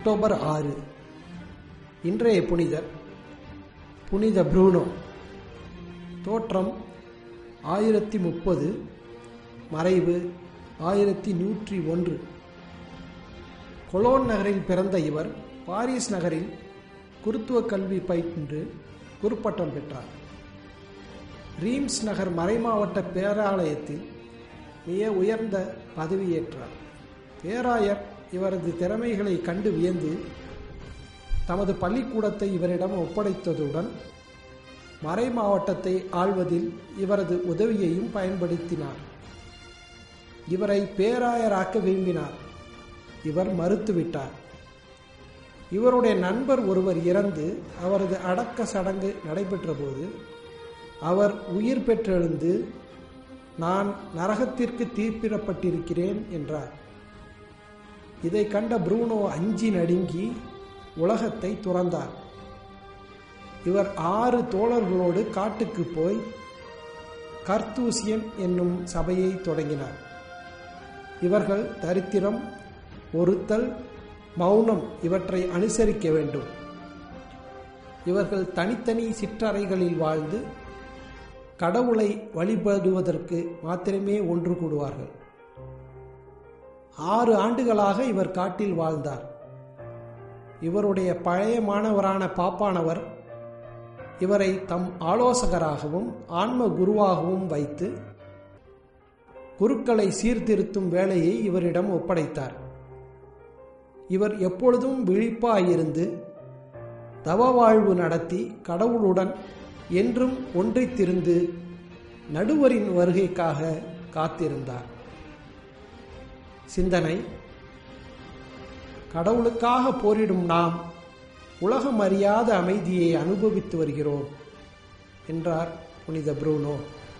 October ஆறு இன்றைய புனிதர் புனித ப்ரூனோ தோற்றம் ஆயிரத்தி முப்பது மறைவு ஆயிரத்தி நூற்றி ஒன்று கொலோன் நகரில் பிறந்த இவர் பாரிஸ் நகரில் குருத்துவ கல்வி பயின்று குருப்பட்டம் பெற்றார் ரீம்ஸ் நகர் மறைமாவட்ட பேராலயத்தில் மிக உயர்ந்த பதவியேற்றார் பேராயர் இவரது திறமைகளை கண்டு வியந்து தமது பள்ளிக்கூடத்தை இவரிடம் ஒப்படைத்ததுடன் மறை மாவட்டத்தை ஆள்வதில் இவரது உதவியையும் பயன்படுத்தினார் இவரை பேராயராக்க விரும்பினார் இவர் மறுத்துவிட்டார் இவருடைய நண்பர் ஒருவர் இறந்து அவரது அடக்க சடங்கு நடைபெற்றபோது அவர் உயிர் பெற்றெழுந்து நான் நரகத்திற்கு தீர்ப்பிடப்பட்டிருக்கிறேன் என்றார் இதை கண்ட ப்ரூனோ அஞ்சி நடுங்கி உலகத்தை துறந்தார் இவர் ஆறு தோழர்களோடு காட்டுக்கு போய் கர்த்தூசியன் என்னும் சபையை தொடங்கினார் இவர்கள் தரித்திரம் ஒருத்தல் மௌனம் இவற்றை அனுசரிக்க வேண்டும் இவர்கள் தனித்தனி சிற்றறைகளில் வாழ்ந்து கடவுளை வழிபடுவதற்கு மாத்திரமே ஒன்று கூடுவார்கள் ஆறு ஆண்டுகளாக இவர் காட்டில் வாழ்ந்தார் இவருடைய பழைய மாணவரான பாப்பானவர் இவரை தம் ஆலோசகராகவும் ஆன்ம குருவாகவும் வைத்து குருக்களை சீர்திருத்தும் வேலையை இவரிடம் ஒப்படைத்தார் இவர் எப்பொழுதும் விழிப்பாயிருந்து தவ வாழ்வு நடத்தி கடவுளுடன் என்றும் ஒன்றித்திருந்து நடுவரின் வருகைக்காக காத்திருந்தார் சிந்தனை கடவுளுக்காக போரிடும் நாம் உலகம் அறியாத அமைதியை அனுபவித்து வருகிறோம் என்றார் புனித ப்ரூனோ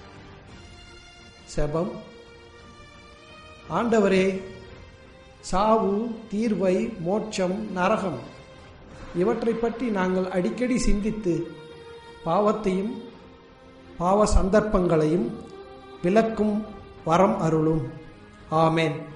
செபம் ஆண்டவரே சாவு தீர்வை மோட்சம் நரகம் இவற்றை பற்றி நாங்கள் அடிக்கடி சிந்தித்து பாவத்தையும் பாவ சந்தர்ப்பங்களையும் விளக்கும் வரம் அருளும் ஆமேன்